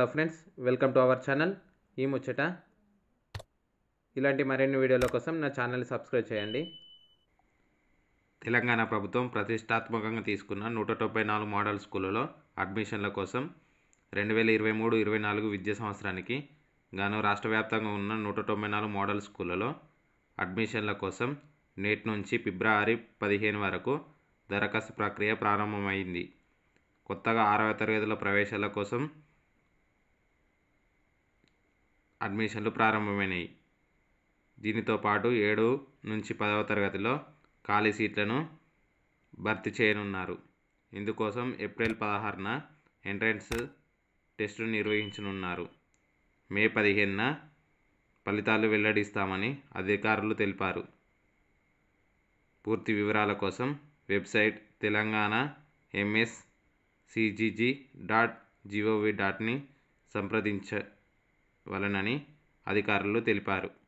friends welcome to our channel ఈ ముచ్చట ఇలాంటి మరిన్ని వీడియోల కోసం నా ఛానల్ని సబ్స్క్రైబ్ చేయండి తెలంగాణ ప్రభుత్వం ప్రతిష్టాత్మకంగా తీసుకున్న నూట తొంభై నాలుగు మోడల్ స్కూళ్ళలో అడ్మిషన్ల కోసం రెండు వేల ఇరవై మూడు ఇరవై నాలుగు విద్యా సంవత్సరానికి గాను రాష్ట్ర వ్యాప్తంగా ఉన్న నూట తొంభై నాలుగు మోడల్ స్కూళ్ళలో అడ్మిషన్ల కోసం నేటి నుంచి ఫిబ్రవరి పదిహేను వరకు దరఖాస్తు ప్రక్రియ ప్రారంభమైంది కొత్తగా ఆరవ తరగతుల ప్రవేశాల కోసం అడ్మిషన్లు ప్రారంభమైనాయి దీనితో పాటు ఏడు నుంచి పదవ తరగతిలో ఖాళీ సీట్లను భర్తీ చేయనున్నారు ఇందుకోసం ఏప్రిల్ పదహారున ఎంట్రన్స్ టెస్టు నిర్వహించనున్నారు మే పదిహేనున ఫలితాలు వెల్లడిస్తామని అధికారులు తెలిపారు పూర్తి వివరాల కోసం website Telangana MS CGG dot GOV డాట్ని సంప్రదించవలనని అధికారులు తెలిపారు